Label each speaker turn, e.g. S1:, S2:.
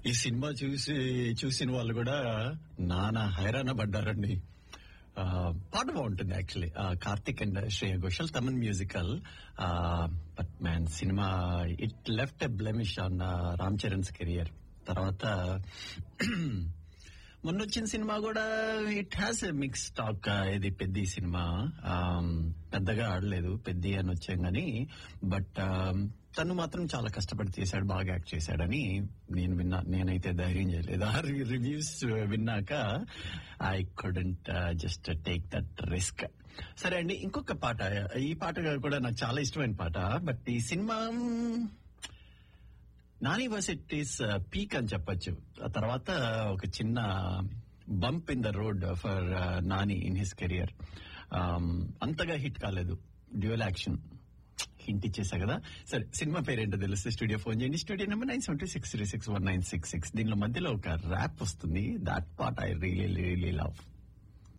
S1: ఈ సినిమా చూసి చూసిన వాళ్ళు కూడా నానా హైరాణ పడ్డారండి ఆ, పాట బాగుంటుంది actually Karthik and Shreya Ghoshal Thaman musical but man సినిమా it left a blemish on Ram Charan's career తర్వాత మొన్న వచ్చిన సినిమా కూడా it has a mix talk ఇది పెద్ద సినిమా ఆమ్, పెద్దగా ఆడలేదు పెద్ద అని వచ్చాం గానీ బట్ తను మాత్రం చాలా కష్టపడి చేశాడు బాగా యాక్ట్ చేశాడని నేను విన్నా నేనైతే ధైర్యం చేయలేదు ఆ రివ్యూస్ విన్నాక I couldn't just take that risk సరే అండి ఇంకొక పాట ఈ పాట కూడా నాకు చాలా ఇష్టమైన పాట బట్ ఈ సినిమా మ్, నాని వర్సిటీస్ పీక్ అని చెప్పొచ్చు ఆ తర్వాత ఒక చిన్న bump in the road for Nani in his career అంతగా హిట్ కాలేదు డ్యూయల్ యాక్షన్ హింట్ ఇచ్చేసా కదా సరే సినిమా పేరేంటో తెలిస్తే స్టూడియో ఫోన్ చేయండి studio number nine seven two six three six one nine six six దీనిలో మధ్యలో ఒక ర్యాప్ వస్తుంది that part I really really love